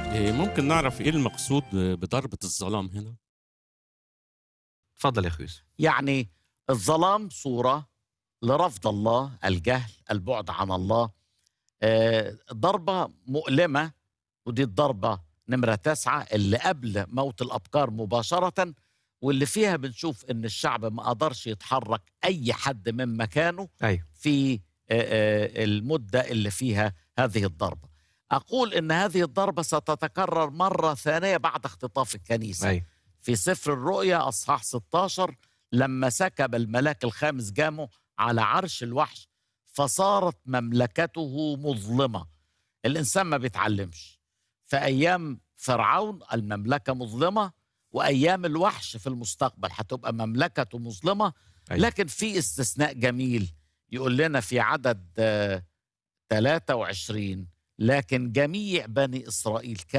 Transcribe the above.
آآ ممكن نعرف إيه المقصود بضربة الظلام هنا؟ اتفضل يا أخوي يوسف. يعني الظلام صورة لرفض الله، الجهل، البُعد عن الله، آآ ضربة مؤلمة ودي الضربة نمرة 9 اللي قبل موت الأبكار مباشرةً، واللي فيها بنشوف إن الشعب ما قدرش يتحرك أي حد من مكانه أيوه. في آآ آآ المدة اللي فيها هذه الضربة. أقول إن هذه الضربة ستتكرر مرة ثانية بعد اختطاف الكنيسة. أيوه. في سفر الرؤيا أصحاح 16 لما سكب الملاك الخامس جامه على عرش الوحش فصارت مملكته مظلمة. الإنسان ما بيتعلمش. في أيام فرعون المملكة مظلمة، وأيام الوحش في المستقبل هتبقى مملكته مظلمة، أيوه. لكن في استثناء جميل يقول لنا في عدد 23 لكن جميع بني إسرائيل